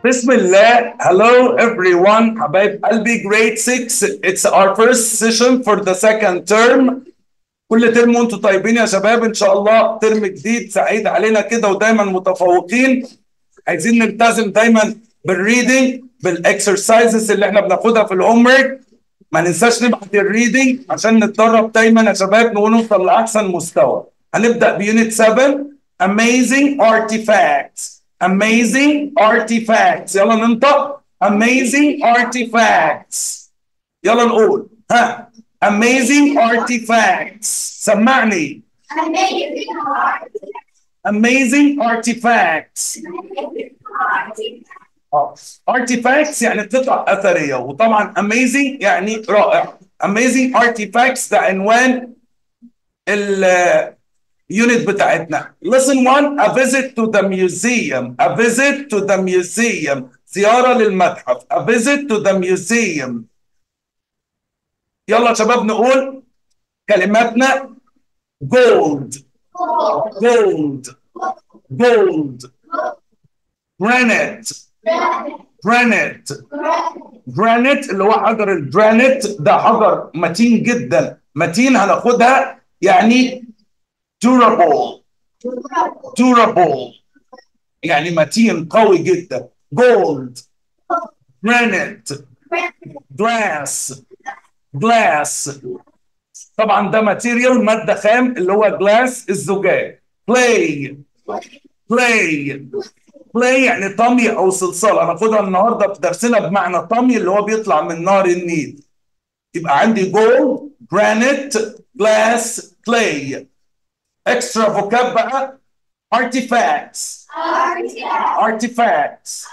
بسم الله hello everyone حبايب قلبي grade 6 it's our first session for the second term كل ترم وانتم طيبين يا شباب ان شاء الله ترم جديد سعيد علينا كده ودايما متفوقين عايزين نلتزم دايما بالريدنج بالاكسرسايزز اللي احنا بناخدها في الهوم ورك ما ننساش نبعت الريدنج عشان نتدرب دايما يا شباب نوصل لاحسن مستوى هنبدا بيونت 7 amazing artifacts amazing artifacts يلا ننطق amazing artifacts يلا نقول ها amazing artifacts سمعني amazing artifacts آه. artifacts يعني قطع أثرية وطبعا amazing يعني رائع amazing artifacts ده عنوان اليونت بتاعتنا lesson 1 a visit to the museum a visit to the museum زيارة للمتحف a visit to the museum يلا يا شباب نقول كلماتنا gold gold gold granite granite granite اللي هو حجر الجرانيت ده حجر متين جدا متين هناخدها يعني durable durable يعني متين قوي جدا gold granite glass glass طبعا ده ماتيريال ماده خام اللي هو جلاس الزجاج play play play يعني طمي او صلصال هناخدها النهارده في درسنا بمعنى طمي اللي هو بيطلع من نهر النيل يبقى عندي جولد جرانيت جلاس clay extra vocab بقى artifacts artifacts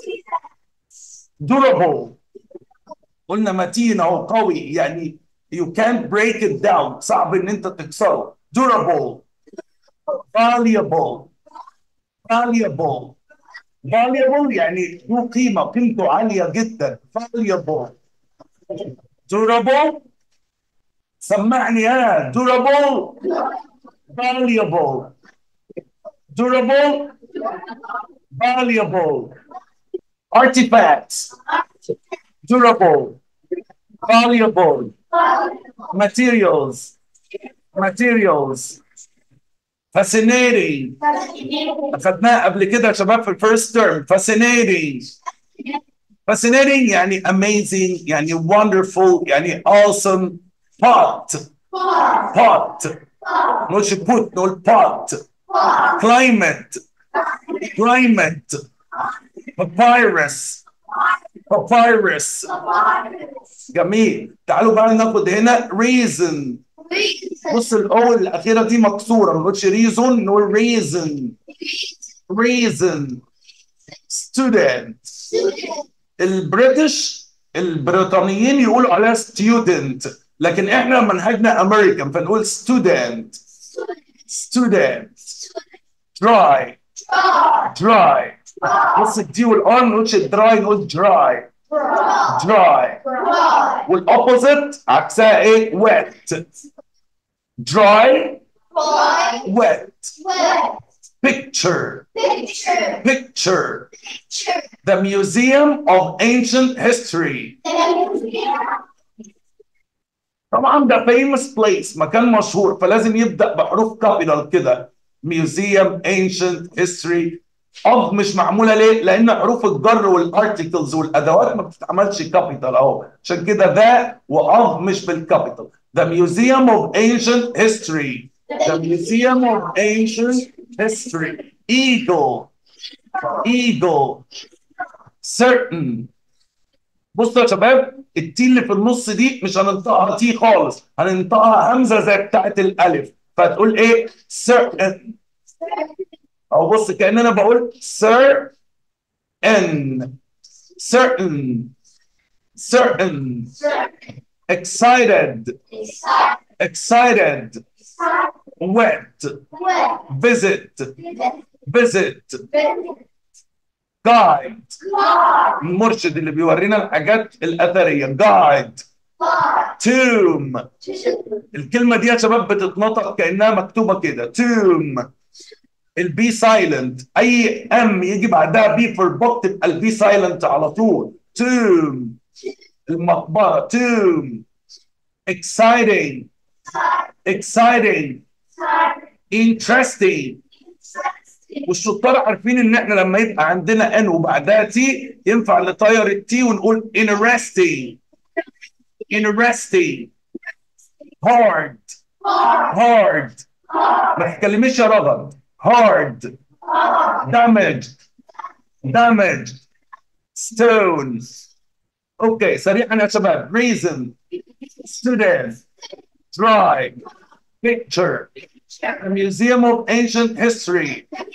durable قلنا متين او قوي يعني you can't break it down صعب ان انت تكسره durable valuable valuable valuable يعني ذو قيمة قيمته عالية جدا valuable durable سمعني انا durable valuable durable valuable artifacts durable valuable materials materials fascinating اخذناها قبل كده يا شباب في الفيرست تيرم fascinating fascinating يعني amazing يعني wonderful يعني awesome pot pot نقولش put نقول pot climate climate papyrus papyrus جميل تعالوا بقى ناخد هنا reason بص الاول الاخيره دي مكسوره ما نقولش reason نقول reason reason student البريتش البريطانيين يقولوا عليها student لكن احنا منهجنا امريكان فنقول student student dry dry بص الدي والار ما نقولش دراي نقول dry dry والاوبوزيت عكسها ايه wet dry wet picture picture the museum of ancient history طبعا ده famous place مكان مشهور فلازم يبدا بحروف كابيتال كده museum ancient history of مش معموله ليه؟ لان حروف الجر والارتكلز والادوات ما بتتعملش كابيتال اهو عشان كده ذا واف مش بالكابيتال The Museum of Ancient History The Museum of Ancient History Eagle Eagle Certain بصوا يا شباب التي اللي في النص دي مش هننطقها تي خالص هننطقها همزه زي بتاعت الالف فتقول ايه certain او بص كأن انا بقول sir n certain certain excited excited wet visit visit guide المرشد اللي بيورينا الحاجات الأثرية guide tomb الكلمة دي يا شباب بتتنطق كأنها مكتوبة كده tomb البي سايلنت اي ام يجي بعدها بي في البوك تبقى البي سايلنت على طول توم المقبره توم exciting exciting interesting والشطار عارفين ان احنا لما يبقى عندنا ان وبعدها تي ينفع نطير التي ونقول interesting interesting hard hard ما تتكلميش يا رغد hard damaged damaged stones اوكي سريعا يا شباب reason student dry picture a museum of ancient history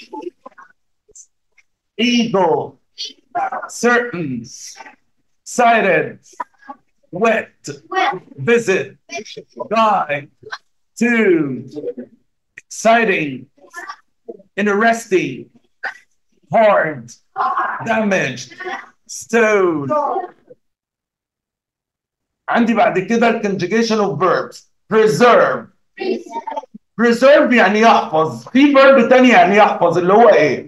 eagle certain cited wet visit guide to exciting interesting hard damaged stone عندي بعد كده الكونجugation of verbs preserve preserve يعني يحفظ في verb تاني يعني يحفظ اللي هو ايه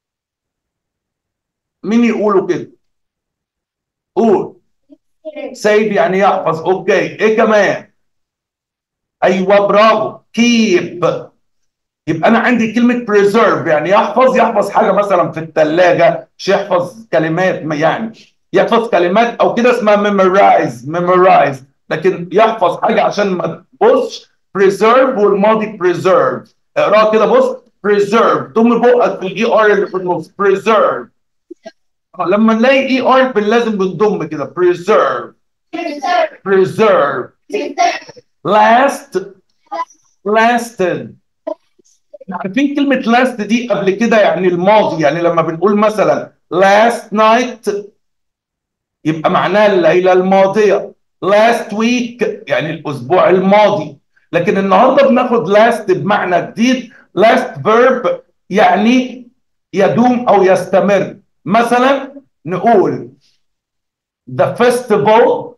مين يقوله كده قول save يعني يحفظ اوكي ايه كمان ايوه برافو keep يبقى انا عندي كلمه preserve يعني يحفظ يحفظ حاجه مثلا في الثلاجه مش يحفظ كلمات يعني يحفظ كلمات او كده اسمها memorize memorize لكن يحفظ حاجه عشان ما تبصش preserve والماضي preserve اقراها كده بص preserve ضم بقك في الاي ار اللي في النص preserve لما نلاقي اي ار لازم بنضم كده preserve preserve last lasted عارفين كلمة last دي قبل كده يعني الماضي يعني لما بنقول مثلا last night يبقى معناها الليلة الماضية last week يعني الأسبوع الماضي لكن النهاردة بناخد last بمعنى جديد last verb يعني يدوم أو يستمر مثلا نقول the festival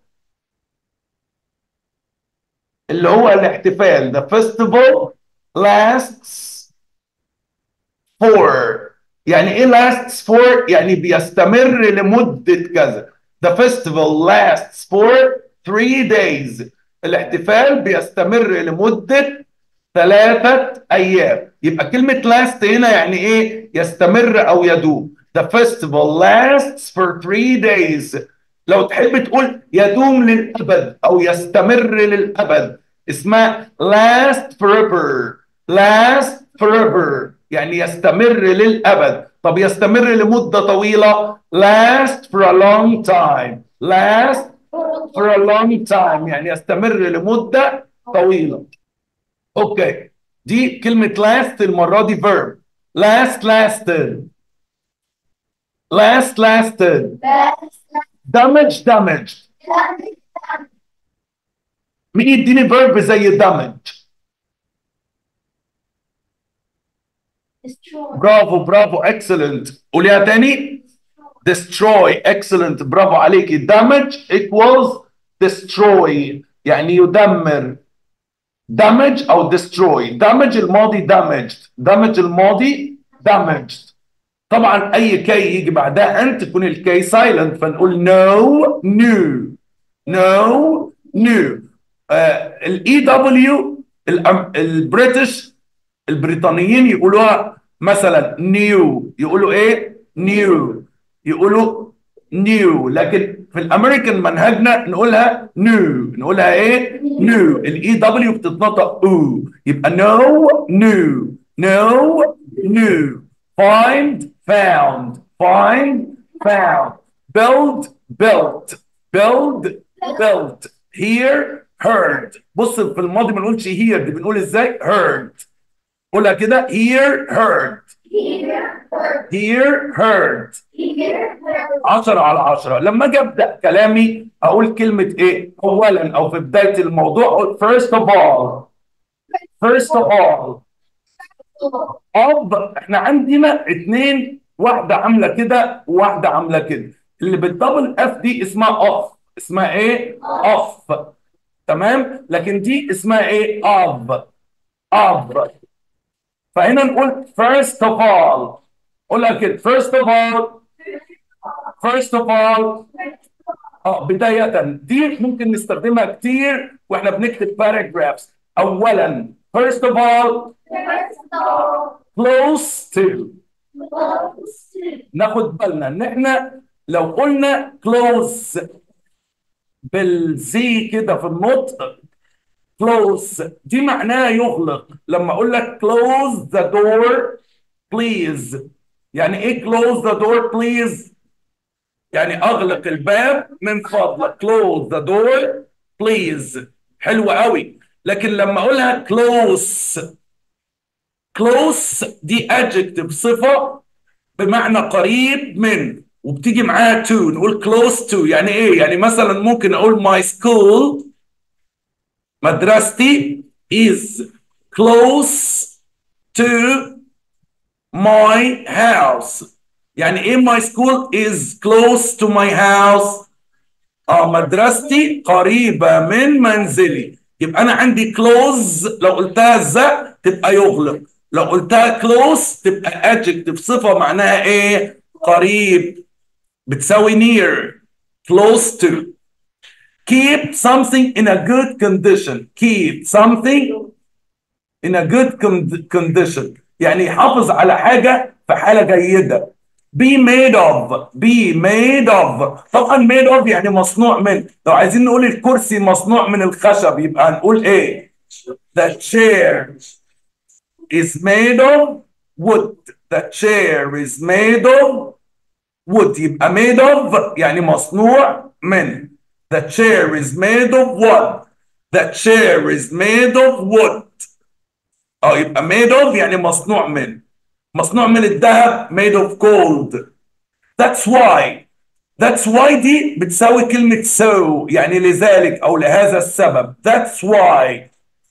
اللي هو الاحتفال the festival lasts for يعني ايه lasts for يعني بيستمر لمدة كذا the festival lasts for three days الاحتفال بيستمر لمدة ثلاثة أيام يبقى كلمة last هنا يعني ايه يستمر أو يدوم the festival lasts for three days لو تحب تقول يدوم للأبد أو يستمر للأبد اسمها last forever last forever يعني يستمر للأبد طب يستمر لمدة طويلة last for a long time last for a long time يعني يستمر لمدة طويلة اوكي دي كلمة last المرة دي verb last lasted last lasted damage damaged مين يديني verb زي damage برافو برافو excellent قوليها تاني destroy excellent برافو عليكي damage equals destroy يعني يدمر damage او destroy damage الماضي damaged damage الماضي damaged طبعا اي كي يجي بعدها انت تكون الكي سايلنت فنقول no new no new الاي دبليو البريتش البريطانيين يقولوها مثلا نيو يقولوا ايه نيو يقولوا نيو لكن في الامريكان منهجنا نقولها نيو نقولها ايه نيو الاي دبليو بتتنطق او يبقى نو نيو نو نيو find found find found build built build built hear heard بص في الماضي ما نقولش hear دي بنقول ازاي heard قولها كده hear heard hear heard 10 على 10 لما اجي ابدا كلامي اقول كلمه ايه اولا او في بدايه الموضوع اقول first of all first of all of احنا عندنا اتنين واحده عامله كده وواحده عامله كده اللي بالدبل اف دي اسمها اوف اسمها ايه اوف تمام لكن دي اسمها ايه of of فهنا نقول first of all قولها كده first of all first of all اه بداية دي ممكن نستخدمها كتير واحنا بنكتب paragraphs اولا first of all close to ناخد بالنا ان احنا لو قلنا close بالزي كده في النطق close دي معناها يغلق لما اقول لك close the door please يعني ايه close the door please يعني اغلق الباب من فضلك close the door please حلو قوي لكن لما اقولها close close دي adjective صفة بمعنى قريب من وبتيجي معاها to نقول close to يعني ايه يعني مثلا ممكن اقول my school مدرستي is close to my house يعني ايه my school is close to my house اه مدرستي قريبة من منزلي يبقى انا عندي close لو قلتها ذا تبقى يغلق لو قلتها close تبقى adjective صفة معناها ايه قريب بتساوي near close to keep something in a good condition keep something in a good condition يعني يحافظ على حاجة في حالة جيدة be made of be made of طبعا made of يعني مصنوع من لو عايزين نقول الكرسي مصنوع من الخشب يبقى هنقول ايه the chair is made of wood the chair is made of wood يبقى made of يعني مصنوع من the chair is made of wood the chair is made of wood اه يبقى made of يعني مصنوع من مصنوع من الذهب made of gold that's why that's why دي بتساوي كلمة so يعني لذلك أو لهذا السبب that's why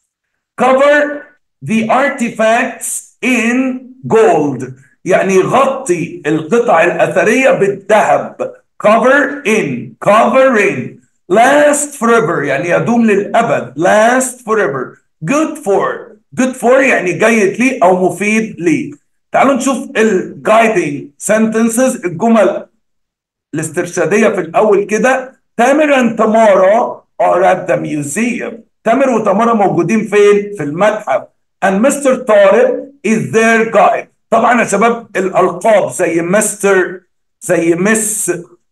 cover the artifacts in gold يعني غطي القطع الأثرية بالذهب cover in cover in last forever يعني يدوم للأبد last forever good for good for يعني جيد لي أو مفيد لي تعالوا نشوف ال guiding sentences الجمل الاسترشادية في الأول كده تامر and Tamara are at the museum تامر وتمارا موجودين فين؟ في المتحف and Mr. طارق is their guide طبعا يا شباب الألقاب زي مستر زي مس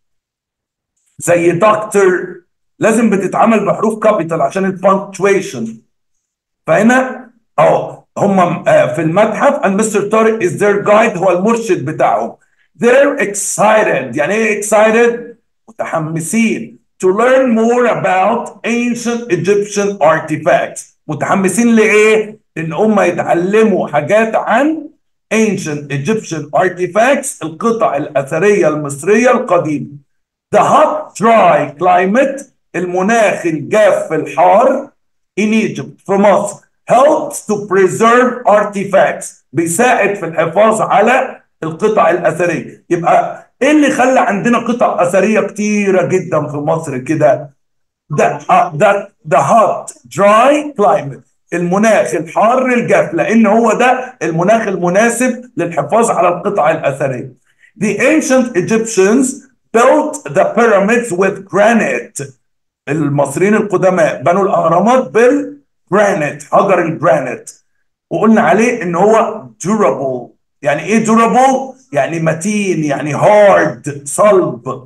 زي دكتور لازم بتتعمل بحروف كابيتال عشان البانكتويشن فهنا اه هم في المتحف and Mr. طارق is their guide هو المرشد بتاعهم they're excited يعني ايه excited متحمسين to learn more about ancient Egyptian artifacts متحمسين لإيه؟ إن هم يتعلموا حاجات عن ancient Egyptian artifacts القطع الأثرية المصرية القديمة the hot dry climate المناخ الجاف الحار in Egypt في مصر helps to preserve artifacts بيساعد في الحفاظ على القطع الأثرية يبقى ايه اللي خلى عندنا قطع اثريه كتيره جدا في مصر كده ده ده ده هات دراي كلايمت المناخ الحار الجاف لان هو ده المناخ المناسب للحفاظ على القطع الاثريه The ancient Egyptians built the pyramids with granite المصريين القدماء بنوا الاهرامات بالجرانيت حجر الجرانيت وقلنا عليه ان هو durable يعني ايه durable يعني متين يعني hard صلب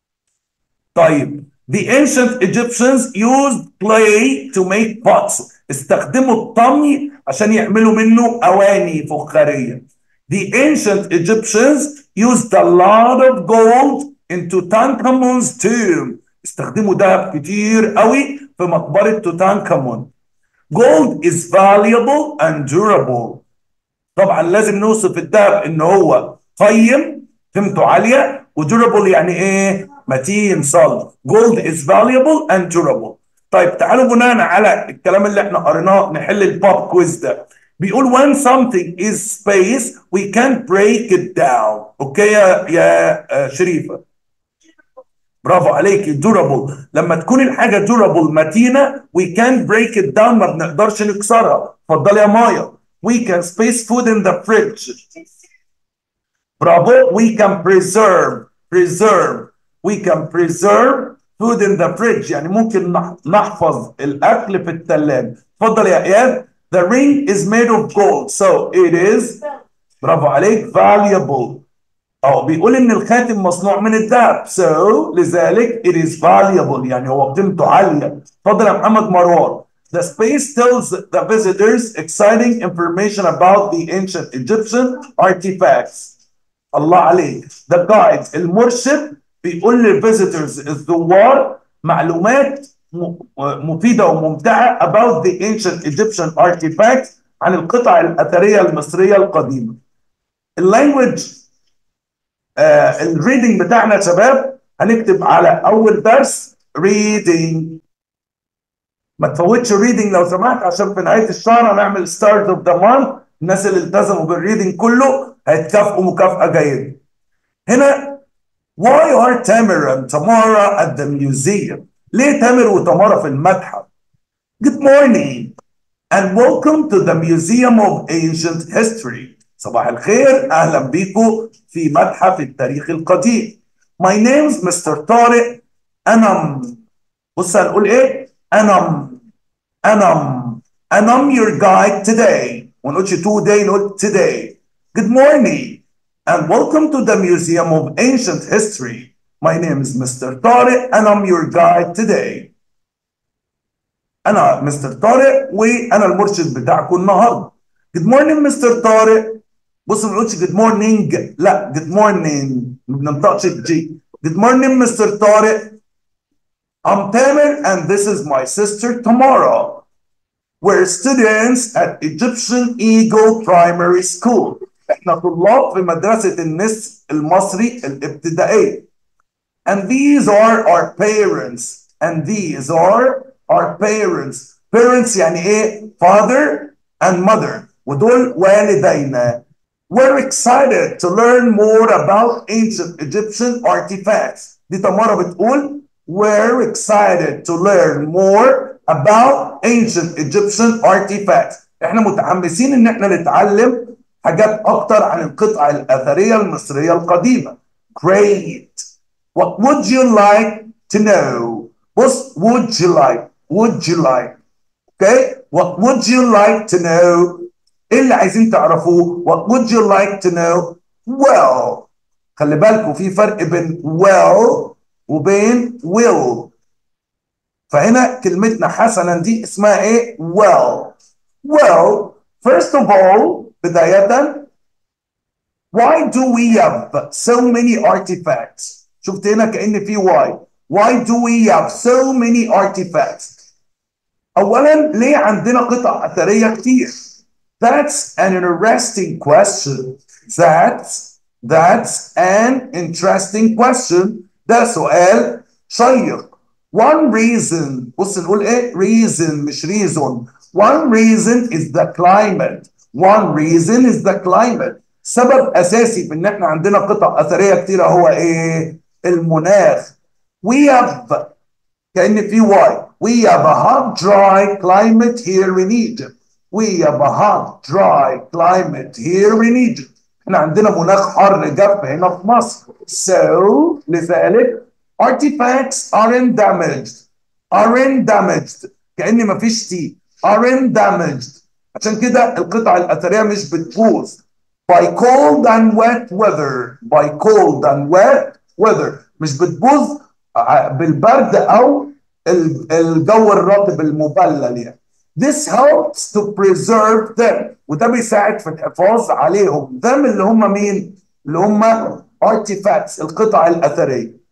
طيب the ancient Egyptians used clay to make pots استخدموا الطمي عشان يعملوا منه أواني فخارية the ancient Egyptians used a lot of gold into Tutankhamun's tomb استخدموا دهب كتير قوي في مقبرة توتانكامون gold is valuable and durable طبعا لازم نوصف الذهب ان هو قيم قيمته عاليه ودورابل يعني ايه؟ متين صلب. جولد از valuable and durable. طيب تعالوا بناء على الكلام اللي احنا قريناه نحل البوب كويز ده. بيقول when something is space we can break it down. اوكي يا يا شريفه. برافو عليكي دورابل لما تكون الحاجه دورابل متينه we can break it down ما بنقدرش نكسرها. اتفضلي يا مايا. we can space food in the fridge برافو we can preserve preserve we can preserve food in the fridge يعني ممكن نح- نحفظ الأكل في الثلاجة اتفضل يا إياد the ring is made of gold so it is برافو عليك valuable أو بيقول إن الخاتم مصنوع من الذهب so لذلك it is valuable يعني هو قيمته عالية اتفضل يا محمد مروان The space tells the visitors exciting information about the ancient Egyptian artifacts. الله عليك. The guide المرشد بيقول للفيزيتورز الزوار معلومات م- مفيدة وممتعة about the ancient Egyptian artifacts عن القطع الأثرية المصرية القديمة. اللانجوج آه الريدنج بتاعنا يا شباب هنكتب على أول درس reading ما تفوتش الريدنج لو سمحت عشان في نهايه الشهر هنعمل ستارت اوف ذا مانث الناس اللي التزموا بالريدنج كله هيتكافئوا مكافاه جيده. هنا why are Tamer and Tamara at the museum؟ ليه تامر وتمارا في المتحف؟ Good morning and welcome to the Museum of Ancient History. صباح الخير اهلا بيكم في متحف التاريخ القديم. My name is Mr. طارق انا بص هنقول ايه؟ انا انا انا your guide today. ما نقولش today نقول today. Good morning and welcome to the Museum of Ancient History. My name is Mr. طارق and I'm your guide today. أنا مستر طارق وأنا المرشد بتاعكم النهاردة. Good morning مستر طارق. بص ما بنقولش good morning لا good morning ما بننطقش الجي. Good morning مستر طارق. I'm Tamer and this is my sister Tamara. We're students at Egyptian Eagle Primary School. احنا طلاب في مدرسة النسر المصري الابتدائية. And these are our parents. And these are our parents. Parents يعني ايه؟ Father and mother. ودول والدينا. We're excited to learn more about ancient Egyptian artifacts. دي تمارا بتقول We're excited to learn more about ancient Egyptian artifacts. احنا متحمسين ان احنا نتعلم حاجات اكتر عن القطع الاثريه المصريه القديمه. Great. What would you like to know? بص would you like would you like okay what would you like to know ايه اللي عايزين تعرفوه what would you like to know well خلي بالكم في فرق بين well وبين will فهنا كلمتنا حسنا دي اسمها ايه well well first of all بداية why do we have so many artifacts شفت هنا كأن في why why do we have so many artifacts أولا ليه عندنا قطع أثرية كتير that's an interesting question that's that's an interesting question ده سؤال شيق one reason بص نقول ايه reason مش reason one reason is the climate one reason is the climate سبب اساسي في ان احنا عندنا قطع اثريه كتيره هو ايه المناخ we have كأن في واي we have a hot dry climate here in Egypt we have a hot dry climate here in Egypt احنا عندنا مناخ حر جاف هنا في مصر so لذلك artifacts aren't damaged aren't damaged كأن مفيش تي aren't damaged عشان كده القطع الأثرية مش بتبوظ by cold and wet weather by cold and wet weather مش بتبوظ ع- بالبرد أو ال- الجو الرطب المبلل يعني This helps to preserve them وده بيساعد في الحفاظ عليهم them اللي هم مين؟ اللي هم artifacts القطع الأثرية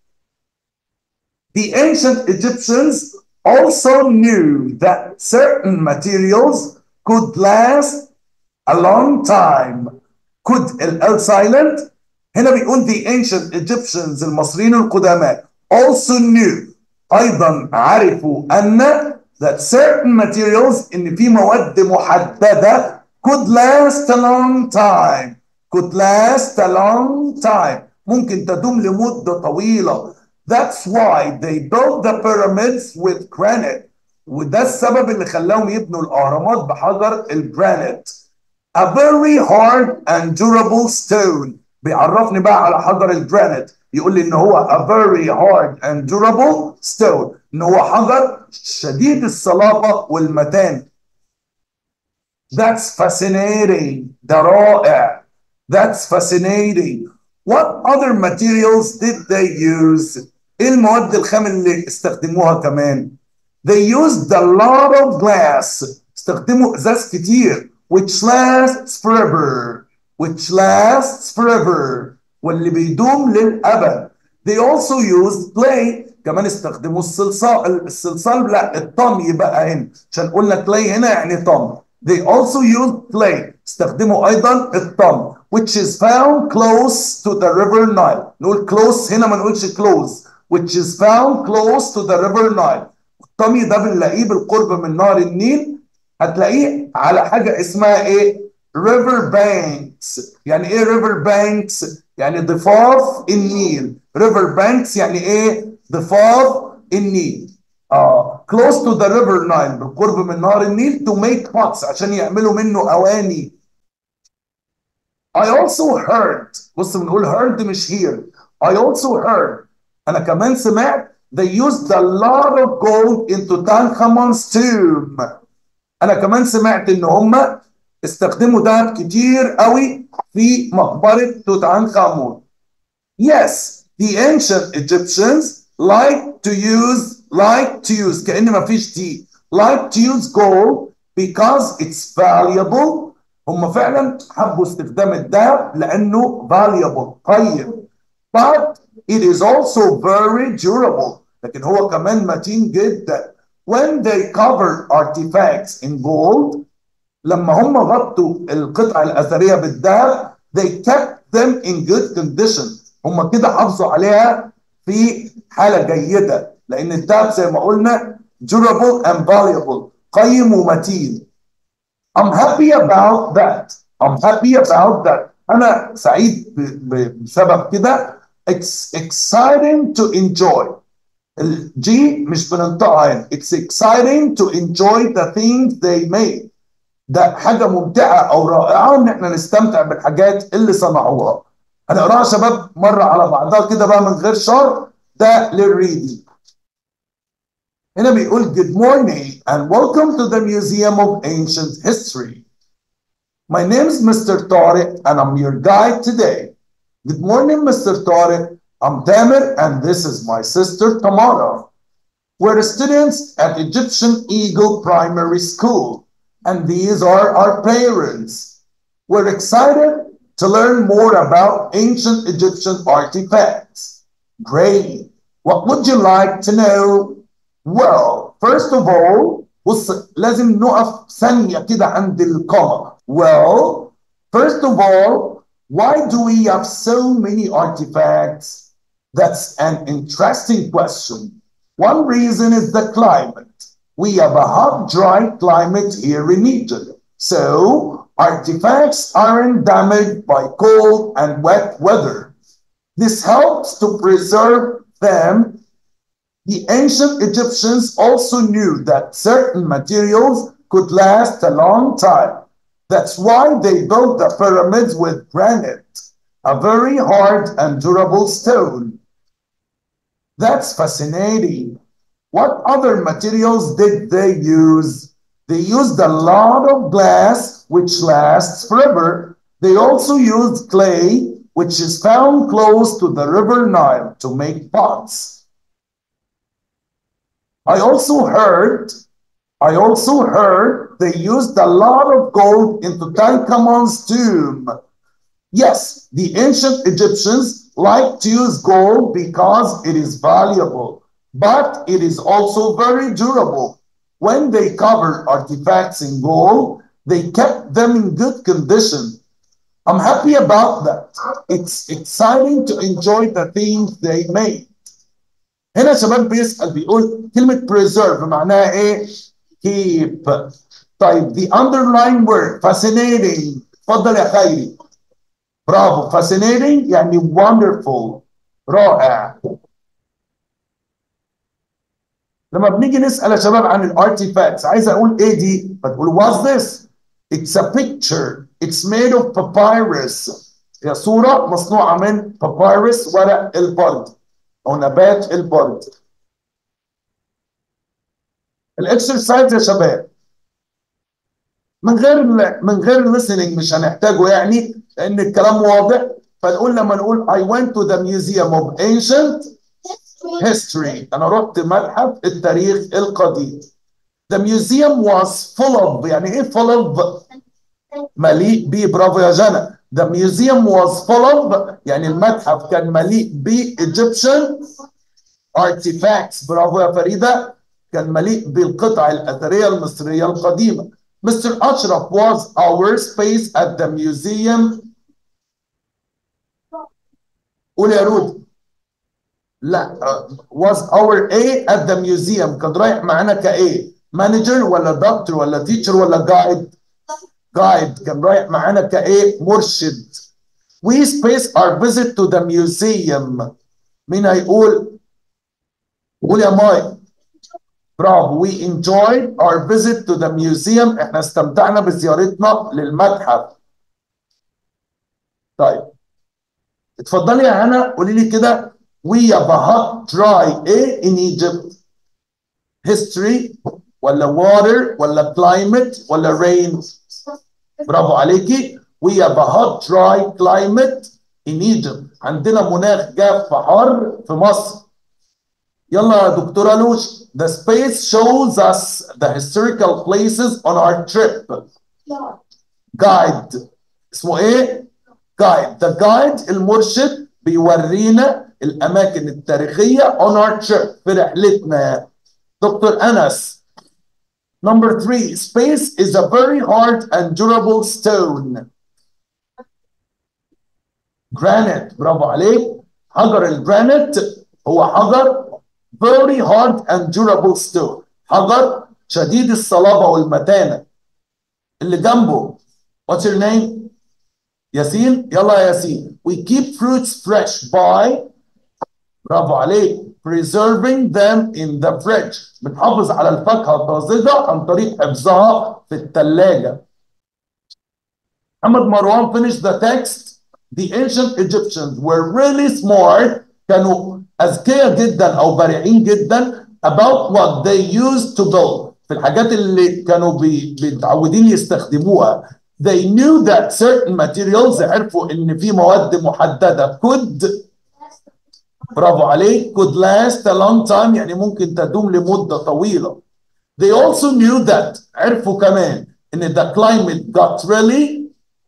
The ancient Egyptians also knew that certain materials could last a long time. Could ال L silent هنا بيقول the ancient Egyptians المصريين القدماء also knew أيضا عرفوا أن that certain materials إن في مواد محددة could last a long time could last a long time ممكن تدوم لمدة طويلة That's why they built the pyramids with granite وده السبب اللي خلاهم يبنوا الأهرامات بحجر الجرانيت a very hard and durable stone بيعرفني بقى على حجر الجرانيت يقول لي ان هو a very hard and durable stone ان هو حجر شديد الصلابة والمتان That's fascinating ده رائع That's fascinating What other materials did they use ايه المواد الخام اللي استخدموها كمان They used a lot of glass استخدموا ازاز كتير which lasts forever which lasts forever واللي بيدوم للأبد they also used clay كمان استخدموا الصلصال الصلصال لا الطمي بقى هنا عشان قلنا clay هنا يعني طم they also used clay استخدموا أيضا الطم which is found close to the river Nile نقول close هنا ما نقولش close which is found close to the river Nile الطمي ده بنلاقيه بالقرب من نهر النيل هتلاقيه على حاجة اسمها ايه river banks يعني ايه river banks يعني ضفاف النيل river banks يعني ايه ضفاف النيل اه close to the river Nile بالقرب من نهر النيل to make pots عشان يعملوا منه اواني I also heard بص بنقول heard مش hear I also heard انا كمان سمعت they used a lot of gold in Tutankhamun's tomb انا كمان سمعت ان هم استخدموا دهب كتير قوي في مقبرة توت عنخ آمون. Yes, the ancient Egyptians like to use like to use كأن ما فيش دي like to use gold because it's valuable هم فعلا حبوا استخدام الذهب لأنه valuable قيم but it is also very durable لكن هو كمان متين جدا when they cover artifacts in gold لما هم غطوا القطع الأثرية بالذهب they kept them in good condition هم كده حافظوا عليها في حالة جيدة لأن الذهب زي ما قلنا durable and valuable قيم ومتين I'm happy about that I'm happy about that أنا سعيد بسبب كده It's exciting to enjoy الجي مش بننطقها هنا It's exciting to enjoy the things they made ده حاجة ممتعة أو رائعة إن إحنا نستمتع بالحاجات اللي صنعوها. هنقراها يا شباب مرة على بعضها كده بقى من غير شرح ده للريدنج. هنا بيقول Good morning and welcome to the Museum of Ancient History. My name is Mr. Tariq and I'm your guide today. Good morning, Mr. Tariq. I'm Tamer and this is my sister Tamara. We're students at Egyptian Eagle Primary School and these are our parents. We're excited to learn more about ancient Egyptian artifacts. Great. What would you like to know? Well, first of all, بص لازم نقف ثانية كده عند القمر. Well, first of all, why do we have so many artifacts? That's an interesting question. One reason is the climate. We have a hot, dry climate here in Egypt. So artifacts aren't damaged by cold and wet weather. This helps to preserve them. The ancient Egyptians also knew that certain materials could last a long time. That's why they built the pyramids with granite, a very hard and durable stone. That's fascinating. What other materials did they use? They used a lot of glass, which lasts forever. They also used clay, which is found close to the river Nile, to make pots. I also heard, I also heard they used a lot of gold in Tutankhamun's tomb. Yes, the ancient Egyptians liked to use gold because it is valuable but it is also very durable. When they covered artifacts in gold, they kept them in good condition. I'm happy about that. It's exciting to enjoy the things they made. هنا شباب بيسأل بيقول كلمة preserve معناها ايه؟ keep. طيب the underlying word fascinating اتفضل يا خيري. برافو fascinating يعني wonderful رائع. لما بنيجي نسال يا شباب عن الارتيفاكتس عايز اقول ايه دي فتقول what's this it's a picture It's made of papyrus هي صورة مصنوعة من papyrus ورق البرد أو نبات البرد الاكسرسايز يا شباب من غير من غير listening مش هنحتاجه يعني لأن الكلام واضح فنقول لما نقول I went to the museum of ancient history أنا رحت متحف التاريخ القديم The museum was full of يعني إيه full of مليء بيه برافو يا جنى The museum was full of يعني المتحف كان مليء ب Egyptian artifacts برافو يا فريدة كان مليء بالقطع الأثرية المصرية القديمة Mr. Ashraf was our space at the museum قول يا رود لا was our A at the museum كان رايح معانا كايه مانجر ولا دكتور ولا تيتشر ولا جايد جايد كان رايح معانا كايه مرشد we space our visit to the museum مين هيقول قول يا ماي برافو we enjoyed our visit to the museum احنا استمتعنا بزيارتنا للمتحف طيب اتفضلي يا هنا قولي لي كده we have a hot dry ايه in Egypt history ولا water ولا climate ولا rain برافو عليكي we have a hot dry climate in Egypt عندنا مناخ جاف حار في مصر يلا يا دكتورة لوش the space shows us the historical places on our trip guide اسمه ايه guide the guide المرشد بيورينا الاماكن التاريخيه on our trip في رحلتنا دكتور انس number three space is a very hard and durable stone granite برافو عليك حجر الجرانيت هو حجر very hard and durable stone حجر شديد الصلابه والمتانه اللي جنبه what's your name ياسين يلا يا ياسين we keep fruits fresh by برافو عليك preserving them in the fridge بنحافظ على الفاكهه الطازجه عن طريق حفظها في الثلاجه محمد مروان finish the text the ancient Egyptians were really smart كانوا اذكياء جدا او بارعين جدا about what they used to build في الحاجات اللي كانوا بي- متعودين يستخدموها they knew that certain materials عرفوا ان في مواد محدده could برافو عليك could last a long time يعني ممكن تدوم لمده طويله they also knew that عرفوا كمان ان the climate got really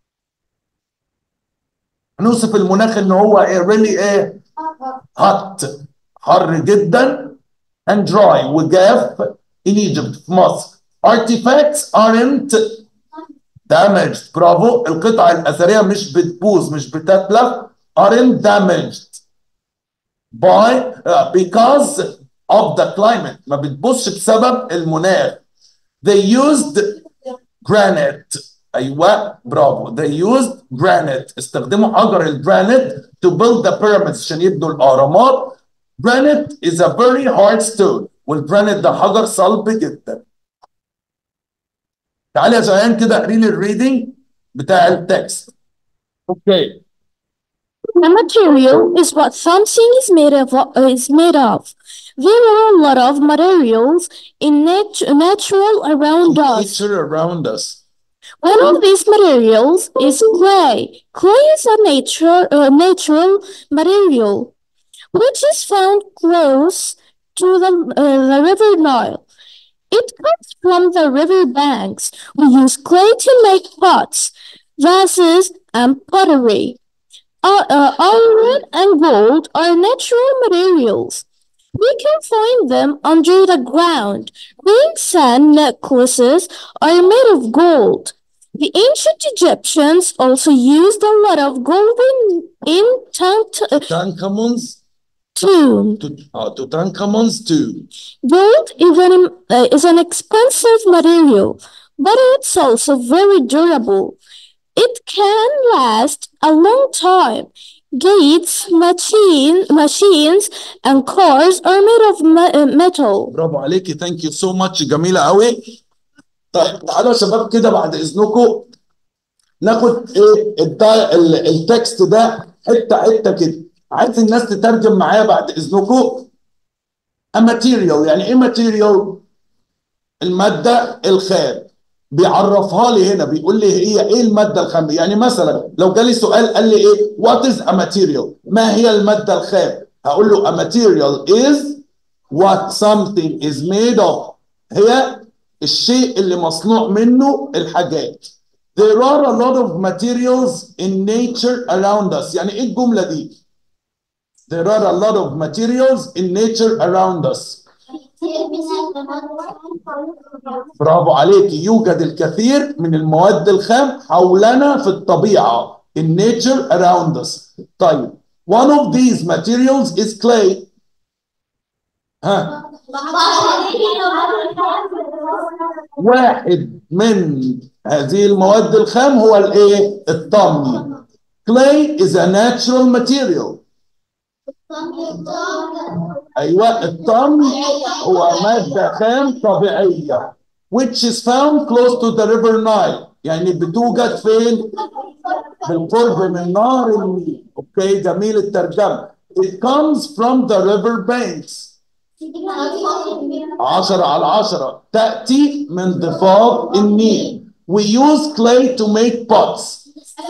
نوصف المناخ ان هو ايه really ايه hot حر جدا and dry وجاف in Egypt في مصر artifacts aren't damaged برافو القطع الأثرية مش بتبوظ مش بتتلف aren't damaged by uh, because of the climate ما بتبوظش بسبب المناخ they used granite ايوه برافو they used granite استخدموا حجر الجرانيت to build the pyramids عشان يبنوا الاهرامات granite is a very hard stone والجرانيت ده حجر صلب جدا تعالى يا زيان كده اقري لي الريدنج بتاع التكست اوكي A material is what something is made of. Is made of. There are a lot of materials in nat natural around us. nature around us One of these materials is clay. Clay is a nature, uh, natural material which is found close to the, uh, the river Nile. It comes from the river banks. We use clay to make pots, vases, and pottery. Uh, uh, iron and gold are natural materials. We can find them under the ground. Rings and necklaces are made of gold. The ancient Egyptians also used a lot of gold in, in Tut- uh, Tutankhamun's tomb. to, uh, Tutankhamun's too Gold is an, uh, is an expensive material, but it's also very durable. It can last a long time. Gates, machine, machines, and cars are made of me- uh, metal. برافو عليكي ثانك يو سو ماتش جميله قوي طيب تعالوا يا شباب كده بعد اذنكم ناخد ايه التا- ال- التكست ده حته حته كده عايز الناس تترجم معايا بعد اذنكم A material يعني ايه material الماده الخام بيعرفها لي هنا بيقول لي هي ايه الماده الخام يعني مثلا لو جالي سؤال قال لي ايه what is a material ما هي الماده الخام هقول له a material is what something is made of هي الشيء اللي مصنوع منه الحاجات there are a lot of materials in nature around us يعني ايه الجمله دي there are a lot of materials in nature around us برافو عليك يوجد الكثير من المواد الخام حولنا في الطبيعة in nature around us طيب one of these materials is clay ها واحد من هذه المواد الخام هو الايه الطمي clay is a natural material ايوه الطمي هو ماده خام طبيعيه which is found close to the river Nile يعني بتوجد فين بالقرب من نهر النيل اوكي جميل الترجمه it comes from the river banks عشرة على عشرة تأتي من ضفاف النيل we use clay to make pots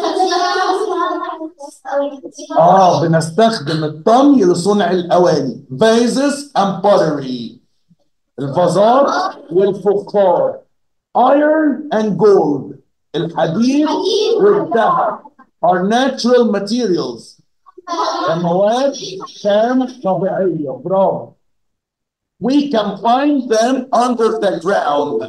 اه بنستخدم الطمي لصنع الاواني vases and pottery الفازات والفخار iron and gold الحديد والذهب are natural materials المواد خام طبيعية برافو we can find them under the ground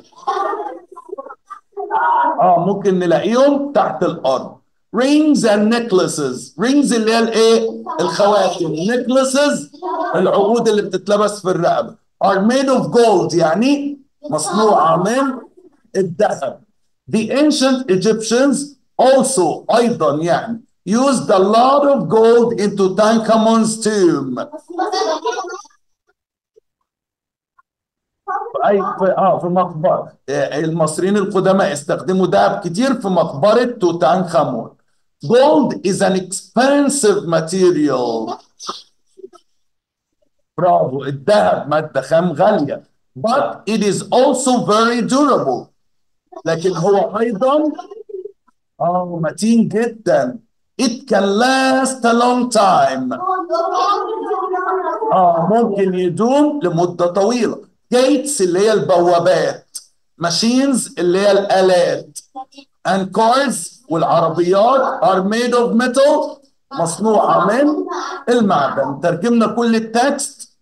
اه ممكن نلاقيهم تحت الارض rings and necklaces rings اللي هي الايه الخواتم necklaces العقود اللي بتتلبس في الرقبه are made of gold يعني مصنوعه من الذهب the ancient Egyptians also ايضا يعني used a lot of gold into Tutankhamun's tomb اي في اه في مقبره آه، المصريين القدماء استخدموا ذهب كتير في مقبره توت عنخ امون gold is an expensive material برافو الذهب ماده خام غاليه but it is also very durable لكن هو ايضا اه متين جدا it can last a long time اه ممكن يدوم لمدة طويلة gates اللي هي البوابات machines اللي هي الآلات and cars والعربيات are made of metal مصنوعة من المعدن ترجمنا كل التكست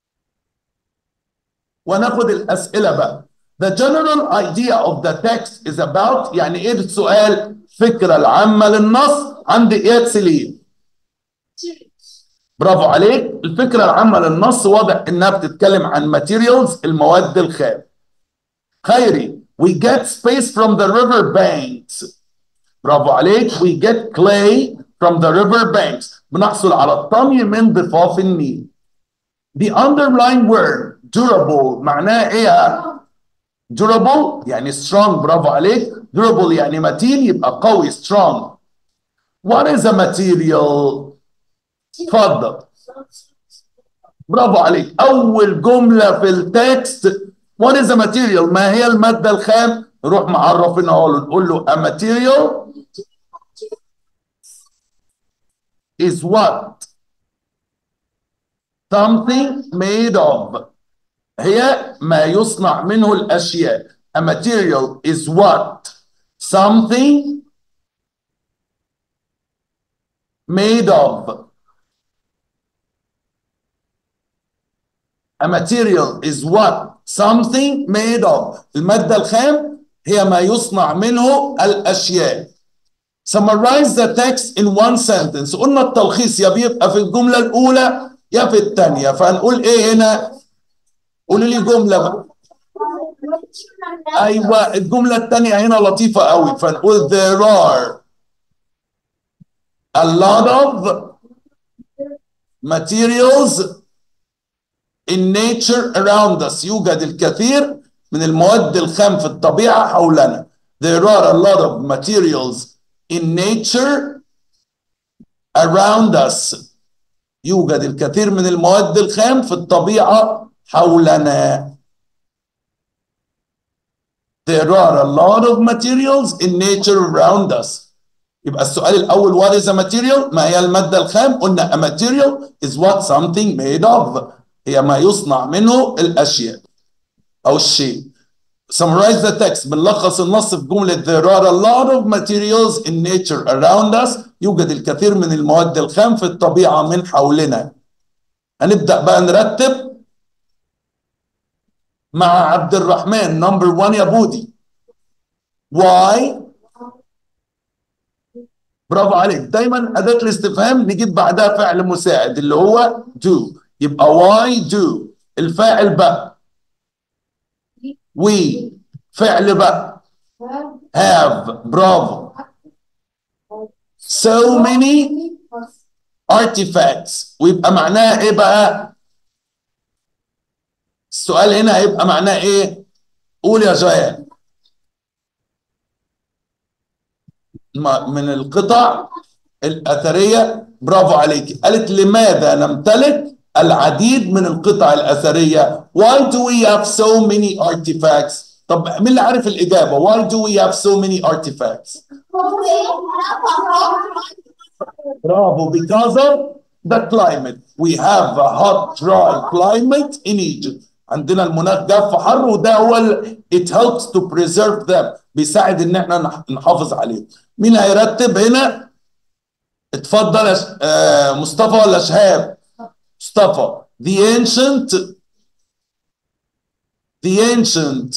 وناخد الأسئلة بقى The general idea of the text is about يعني ايه السؤال فكرة العامة للنص عند اياد سليم برافو عليك الفكرة العامة للنص واضح انها بتتكلم عن materials المواد الخام خيري we get space from the river banks برافو عليك we get clay from the river banks بنحصل على الطمي من ضفاف النيل the underlying word durable معناه ايه durable يعني strong برافو عليك durable يعني متين يبقى قوي strong what is a material اتفضل برافو عليك اول جمله في التكست what is a material ما هي الماده الخام نروح معرفينها له نقول له a material is what something made of هي ما يصنع منه الاشياء a material is what something made of A material is what something made of المادة الخام هي ما يصنع منه الأشياء Summarize the text in one sentence قلنا التلخيص يا بيبقى في الجملة الأولى يا في الثانية فهنقول إيه هنا قولوا لي جملة بقى أيوة الجملة الثانية هنا لطيفة قوي فنقول there are a lot of materials in nature around us يوجد الكثير من المواد الخام في الطبيعة حولنا there are a lot of materials in nature around us يوجد الكثير من المواد الخام في الطبيعة حولنا There are a lot of materials in nature around us. يبقى السؤال الأول what is a material؟ ما هي المادة الخام؟ قلنا a material is what something made of. هي ما يصنع منه الأشياء أو الشيء. Summarize the text بنلخص النص في جملة there are a lot of materials in nature around us يوجد الكثير من المواد الخام في الطبيعة من حولنا. هنبدأ بقى نرتب مع عبد الرحمن نمبر 1 يا بودي why برافو عليك دايما اداه الاستفهام نجيب بعدها فعل مساعد اللي هو do يبقى why do الفاعل بقى we فعل بقى have برافو so many artifacts ويبقى معناها ايه بقى السؤال هنا هيبقى معناه ايه قول يا جيان من القطع الأثرية برافو عليك قالت لماذا نمتلك العديد من القطع الأثرية why do we have so many artifacts طب مين اللي عارف الإجابة why do we have so many artifacts برافو because of the climate we have a hot dry climate in Egypt عندنا المناخ جاف حر وده هو ال... it helps to preserve them بيساعد ان احنا نحافظ عليه مين هيرتب هنا اتفضل يا ش... آه مصطفى ولا شهاب مصطفى the ancient the ancient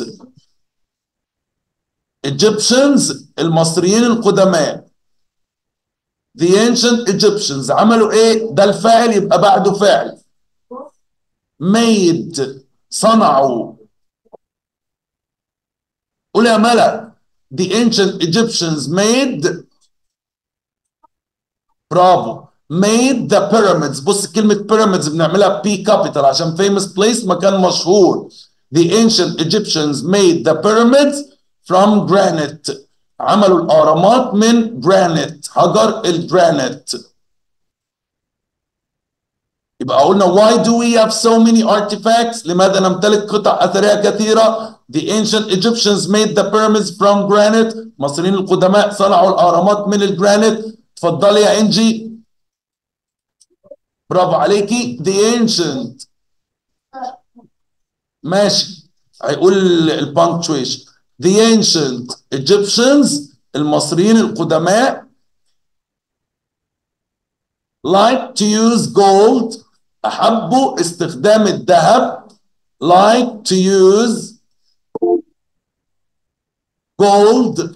Egyptians المصريين القدماء the ancient Egyptians عملوا ايه ده الفاعل يبقى بعده فعل made صنعوا قول يا ملا the ancient Egyptians made برافو made the pyramids بص كلمة pyramids بنعملها P capital عشان famous place مكان مشهور the ancient Egyptians made the pyramids from granite عملوا الأهرامات من granite حجر الجرانيت يبقى قلنا why do we have so many artifacts لماذا نمتلك قطع أثرية كثيرة the ancient Egyptians made the pyramids from granite المصريين القدماء صنعوا الأهرامات من الجرانيت اتفضلي يا انجي برافو عليكي the ancient ماشي هيقول البانكتويشن the ancient Egyptians المصريين القدماء like to use gold أحبوا استخدام الذهب like to use gold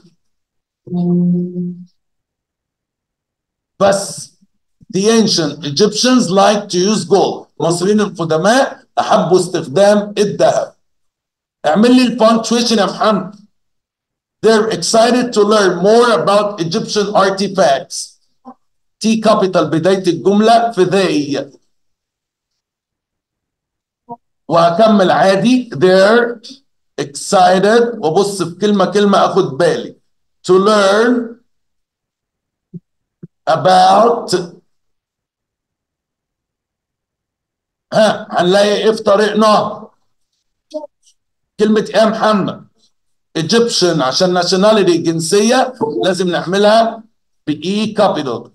بس the ancient Egyptians like to use gold المصريين القدماء أحبوا استخدام الذهب اعمل لي البانكتويشن يا محمد they're excited to learn more about Egyptian artifacts T capital بداية الجملة في they وهكمل عادي they're excited وبص في كلمة كلمة أخد بالي to learn about ها هنلاقي ايه في طريقنا كلمة ايه يا محمد Egyptian عشان nationality جنسية لازم نعملها بإي كابيتال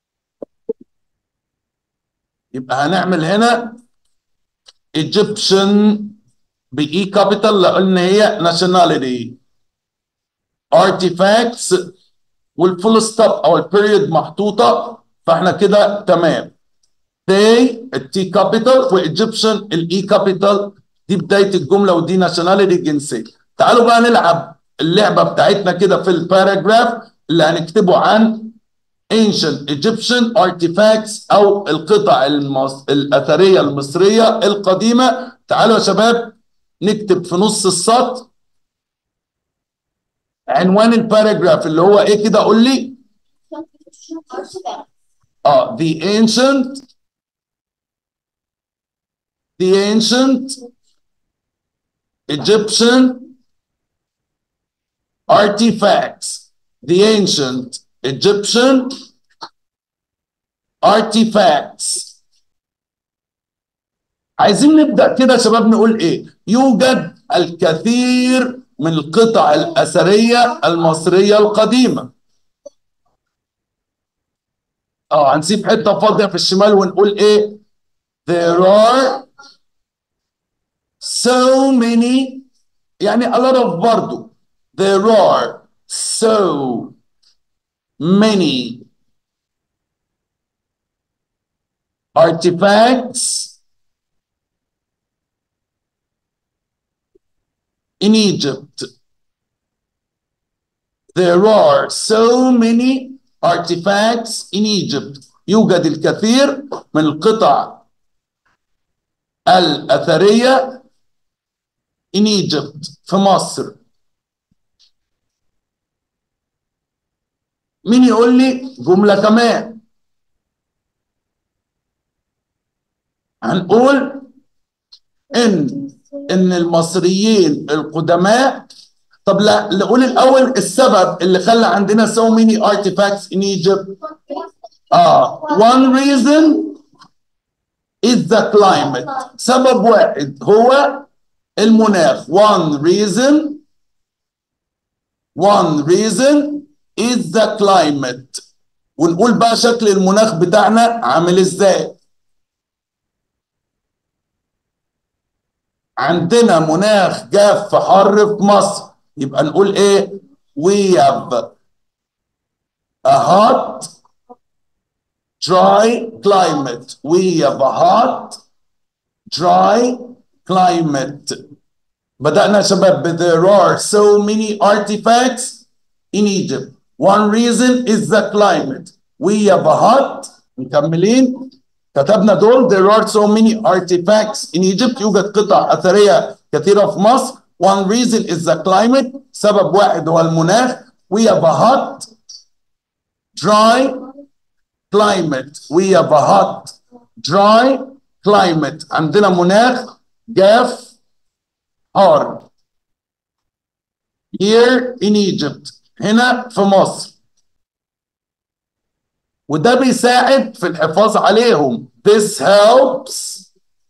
يبقى هنعمل هنا Egyptian بإي كابيتال لأن هي nationality artifacts والفول ستوب او البيريود محطوطه فاحنا كده تمام they التي كابيتال وايجيبشن الاي كابيتال دي بدايه الجمله ودي ناشوناليتي جنسيه تعالوا بقى نلعب اللعبه بتاعتنا كده في الباراجراف اللي هنكتبه عن ancient Egyptian artifacts او القطع المص... الاثريه المصريه القديمه تعالوا يا شباب نكتب في نص السطر عنوان الباراجراف اللي هو ايه كده قول لي اه the ancient the ancient Egyptian artifacts the ancient Egyptian artifacts عايزين نبدأ كده يا شباب نقول ايه يوجد الكثير من القطع الأثرية المصرية القديمة اه هنسيب حتة فاضية في الشمال ونقول ايه there are so many يعني a lot of برضو there are so many artifacts in Egypt. There are so many artifacts in Egypt. يوجد الكثير من القطع الأثرية in Egypt في مصر. مين يقول لي جملة كمان؟ هنقول إن ان المصريين القدماء طب لا نقول الاول السبب اللي خلى عندنا so many artifacts in Egypt اه one reason is the climate سبب واحد هو المناخ one reason one reason is the climate ونقول بقى شكل المناخ بتاعنا عامل ازاي عندنا مناخ جاف حر في مصر يبقى نقول ايه we have a hot dry climate we have a hot dry climate بدأنا يا شباب there are so many artifacts in Egypt one reason is the climate we have a hot مكملين كتبنا دول there are so many artifacts in Egypt يوجد قطع أثرية كثيرة في مصر one reason is the climate سبب واحد هو المناخ we have a hot dry climate we have a hot dry climate عندنا مناخ جاف حار here in Egypt هنا في مصر وده بيساعد في الحفاظ عليهم this helps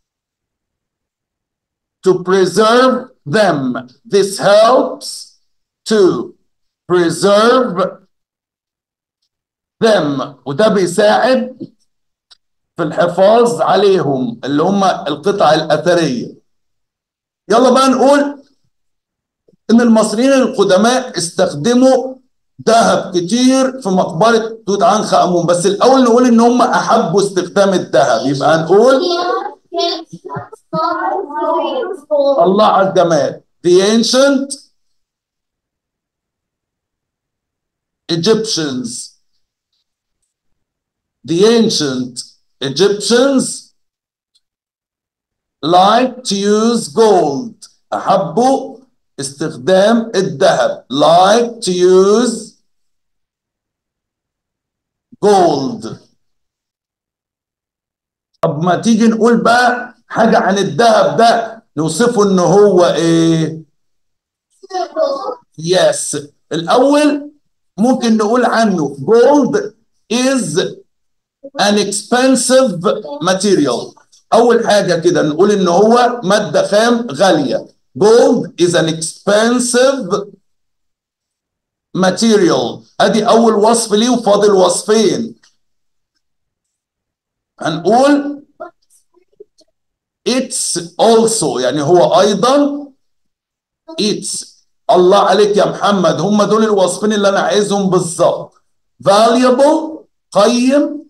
to preserve them this helps to preserve them وده بيساعد في الحفاظ عليهم اللي هم القطع الأثرية يلا بقى نقول إن المصريين القدماء استخدموا ذهب كتير في مقبرة توت عنخ آمون بس الأول نقول إن هم أحبوا استخدام الذهب يبقى هنقول الله على الجمال the ancient Egyptians the ancient Egyptians like to use gold أحبوا استخدام الذهب like to use gold طب ما تيجي نقول بقى حاجة عن الذهب ده نوصفه ان هو ايه yes الأول ممكن نقول عنه gold is an expensive material أول حاجة كده نقول إن هو مادة خام غالية gold is an expensive material أدي أول وصف ليه وفاضل وصفين هنقول it's also يعني هو أيضا it's الله عليك يا محمد هم دول الوصفين اللي أنا عايزهم بالظبط valuable قيم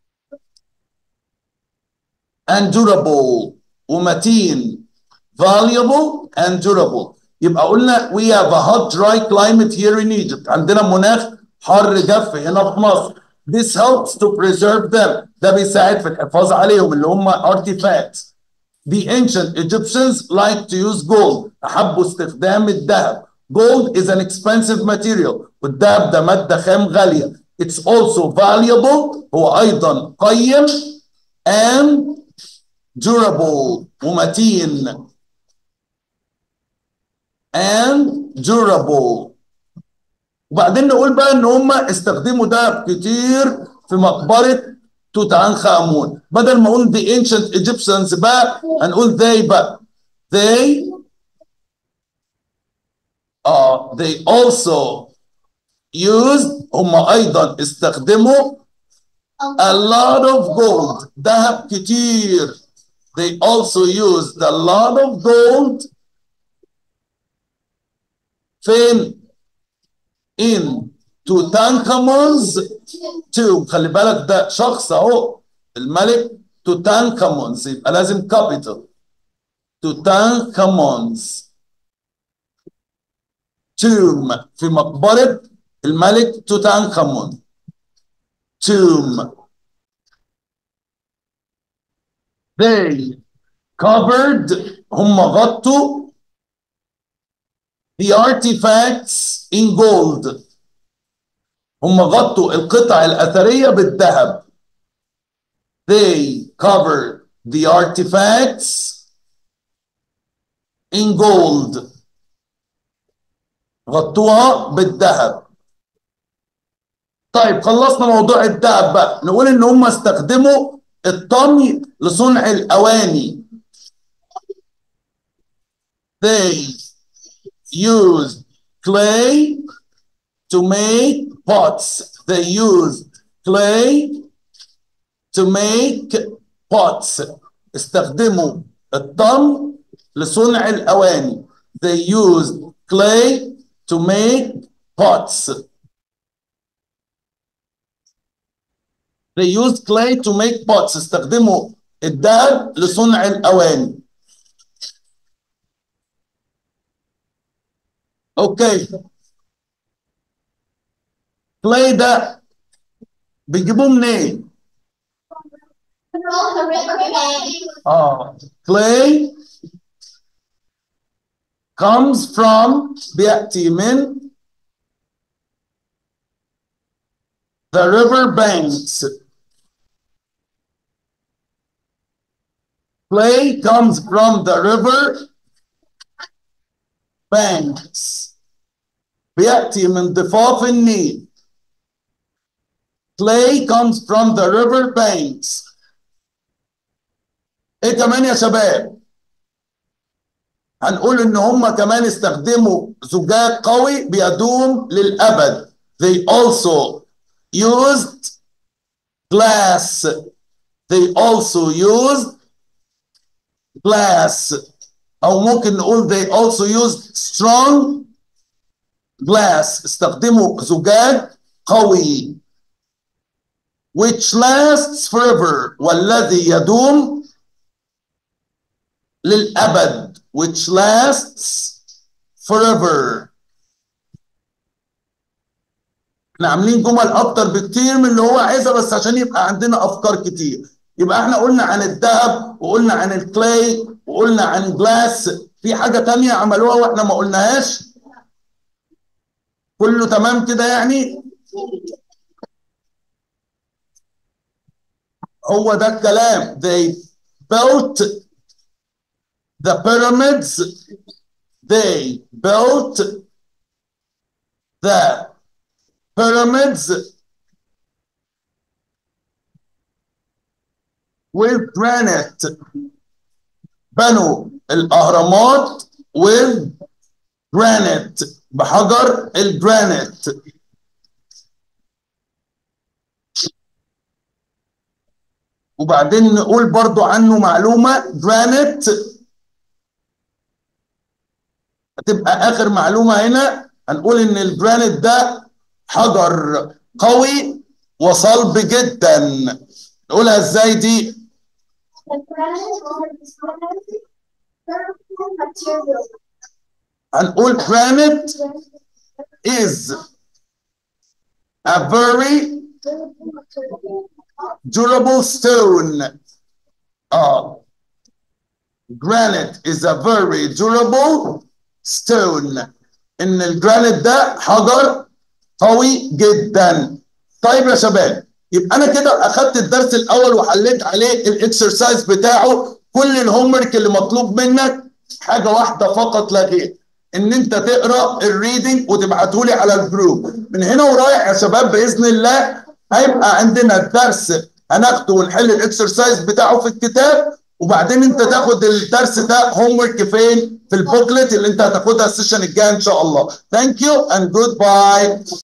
and durable ومتين valuable and durable يبقى قلنا we have a hot dry climate here in Egypt عندنا مناخ حر جاف هنا في مصر this helps to preserve them ده بيساعد في الحفاظ عليهم اللي هم artifacts the ancient Egyptians like to use gold أحبوا استخدام الذهب gold is an expensive material والذهب ده مادة خام غالية it's also valuable هو أيضا قيم and durable ومتين and durable وبعدين نقول بقى ان هم استخدموا دهب كتير في مقبره توت عنخ امون بدل ما اقول the ancient Egyptians بقى هنقول they بقى they uh, they also used هم ايضا استخدموا a lot of gold ذهب كتير they also used a lot of gold فين in توتانكامونز tomb خلي بالك ده شخص اهو الملك توتانكامونز يبقى لازم كابيتال توتانكامونز tomb في مقبرة الملك توتانكامون tomb they covered هم غطوا the artifacts in gold هم غطوا القطع الأثرية بالذهب they covered the artifacts in gold غطوها بالذهب طيب خلصنا موضوع الذهب بقى نقول ان هم استخدموا الطمي لصنع الاواني they used clay to make pots they used clay to make pots استخدموا الطم لصنع الاواني they used clay to make pots they used clay to make pots استخدموا الذهب لصنع الاواني اوكي clay ده بيجيبوه منين؟ اه clay comes from بيأتي من the river banks. Clay comes from the river banks. بيأتي من ضفاف النيل. Clay comes from the river banks. ايه كمان يا شباب؟ هنقول ان هم كمان استخدموا زجاج قوي بيدوم للابد. They also used glass. They also used glass. أو ممكن نقول they also used strong glass. استخدموا زجاج قوي. Which lasts forever. والذي يدوم للأبد. Which lasts forever. احنا عاملين جمل اكتر بكتير من اللي هو عايزها بس عشان يبقى عندنا افكار كتير يبقى احنا قلنا عن الذهب وقلنا عن الكلاي وقلنا عن جلاس في حاجة تانية عملوها واحنا ما قلناهاش كله تمام كده يعني هو ده الكلام they built the pyramids they built the pyramids with granite بنوا الأهرامات with granite بحجر الجرانيت وبعدين نقول برضو عنه معلومة جرانيت هتبقى آخر معلومة هنا هنقول إن الجرانيت ده حجر قوي وصلب جدا نقولها ازاي دي هنقول granite is a very durable stone uh, granite is a very durable stone ان الجرانيت ده حجر قوي جدا طيب يا شباب يبقى انا كده اخدت الدرس الاول وحليت عليه الاكسرسايز بتاعه كل الهومورك اللي مطلوب منك حاجه واحده فقط لا غير ان انت تقرا الريدنج وتبعته لي على الجروب من هنا ورايح يا شباب باذن الله هيبقى عندنا الدرس هناخده ونحل الاكسرسايز بتاعه في الكتاب وبعدين انت تاخد الدرس ده هوم ورك فين في البوكلت اللي انت هتاخدها السيشن الجاي ان شاء الله ثانك يو اند جود باي